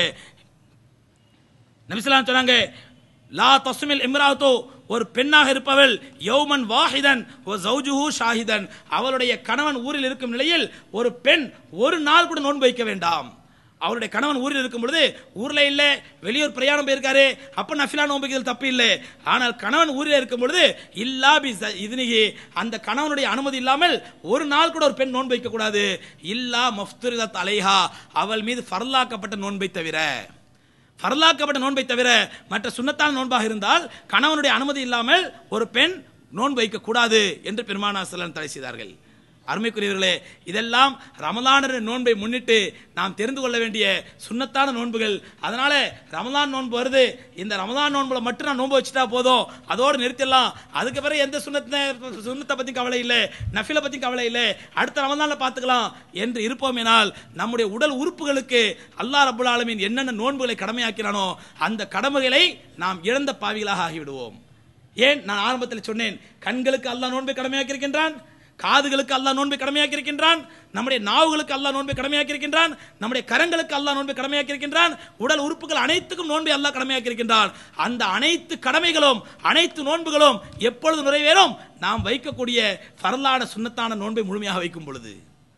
S1: நபிசுலாம் சொன்னாங்க லா தஸ்மில் இம்ராத்தோ ஒரு பெண்ணாக இருப்பவள் யௌமன் வாஹிதன் ஓ ஜௌஜுஹு ஷாஹிதன் அவளுடைய கணவன் ஊரில் இருக்கும் நிலையில் ஒரு பெண் ஒரு நாள் கூட நோன்பு வைக்க வேண்டாம் அவருடைய கணவன் ஊரில் இருக்கும் பொழுது ஊர்ல இல்ல வெளியூர் பிரயாணம் போயிருக்காரு அப்ப நஃபிலா நோம்பிக்கிறது தப்பு இல்லை ஆனால் கணவன் ஊரில் இருக்கும் பொழுது இல்லா பி இதுனிகி அந்த கணவனுடைய அனுமதி இல்லாமல் ஒரு நாள் கூட ஒரு பெண் நோன்பு வைக்க கூடாது இல்லா மஃப்துரிதத் அலைஹா அவள் மீது ஃபர்லாக்கப்பட்ட நோன்பை தவிர ஃபர்லாக்கப்பட்ட நோன்பை தவிர மற்ற சுன்னத்தான நோன்பாக இருந்தால் கணவனுடைய அனுமதி இல்லாமல் ஒரு பெண் நோன்பு வைக்க கூடாது என்று பெருமானா செல்லன் தடை செய்தார்கள் அருமைக்குரியவர்களே இதெல்லாம் ரமலான நோன்பை முன்னிட்டு நாம் தெரிந்து கொள்ள வேண்டிய சுன்னத்தான நோன்புகள் அதனால ரமலான் நோன்பு வருது இந்த ரமலான் நோன்புல மட்டும் நான் நோன்பு வச்சுட்டா போதும் அதோடு நிறுத்திடலாம் அதுக்கு பிறகு எந்த சுண்ணத்தை சுண்ணத்தை பத்தி கவலை இல்லை நஃபில பத்தி கவலை இல்லை அடுத்த ரமலான்ல பார்த்துக்கலாம் என்று இருப்போமேனால் நம்முடைய உடல் உறுப்புகளுக்கு அல்லாஹ் ரபுல் ஆலமீன் என்னென்ன நோன்புகளை கடமையாக்கிறானோ அந்த கடமைகளை நாம் இழந்த பாவிகளாக ஆகிவிடுவோம் ஏன் நான் ஆரம்பத்தில் சொன்னேன் கண்களுக்கு அல்லாஹ் நோன்பை கடமையாக்கி இருக்கின்றான் காதுகளுக்கு அல்லாஹ் நோன்பை கடமையாக்கி இருக்கின்றான் நம்முடைய நாவுகளுக்கு அல்லாஹ் நோன்பை கடமையாக்கி இருக்கின்றான் நம்முடைய கரங்களுக்கு அல்லாஹ் நோன்பை கடமையாக்கி இருக்கின்றான் உடல் உறுப்புகள் அனைத்துக்கும் நோன்பை அல்லாஹ் கடமையாக்கி இருக்கின்றான் அந்த அனைத்து கடமைகளும் அனைத்து நோன்புகளும் எப்பொழுது நிறைவேறும் நாம் வைக்கக்கூடிய பரலான சுண்ணத்தான நோன்பை முழுமையாக வைக்கும் பொழுது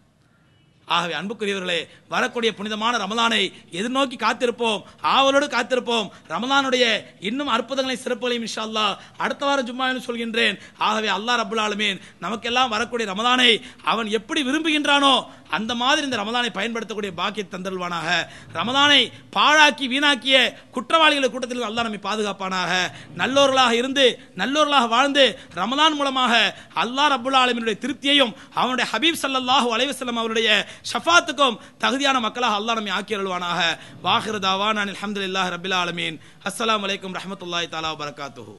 S1: ஆகவே அன்புக்குரியவர்களே வரக்கூடிய புனிதமான ரமலானை எதிர்நோக்கி காத்திருப்போம் ஆவலோடு காத்திருப்போம் ரமலானுடைய இன்னும் அற்புதங்களை சிறப்புகளையும் இன்ஷா அல்லாஹ் அடுத்த வாரம் ஜும்மா என்று சொல்கின்றேன் ஆகவே அல்லாஹ் ரபுல் ஆலமீன் நமக்கெல்லாம் வரக்கூடிய ரமலானை அவன் எப்படி விரும்புகின்றானோ அந்த மாதிரி இந்த ரமலானை பயன்படுத்தக்கூடிய பாக்கிய தந்தல்வானாக ரமலானை பாழாக்கி வீணாக்கிய குற்றவாளிகள் கூட்டத்தில் அல்லாஹ் நம்மை பாதுகாப்பானாக நல்லோர்களாக இருந்து நல்லோர்களாக வாழ்ந்து ரமலான் மூலமாக அல்லாஹ் ரபுல் ஆலமீனுடைய திருப்தியையும் அவனுடைய ஹபீப் ஸல்லல்லாஹு அலைஹி வஸல்லம் அவருடைய ஷஃபாத்துக்கும் தகுதியான மக்களாக அல்லாஹ் நம்மை ஆக்கி அருள்வானாக வாஹிர் தாவான் அல்ஹம்துலில்லாஹி ரபில் ஆலமீன் அஸ்ஸலாமு அலைக்கும் ரஹ்மத்துல்லாஹி தஆலா வபரகாத்துஹு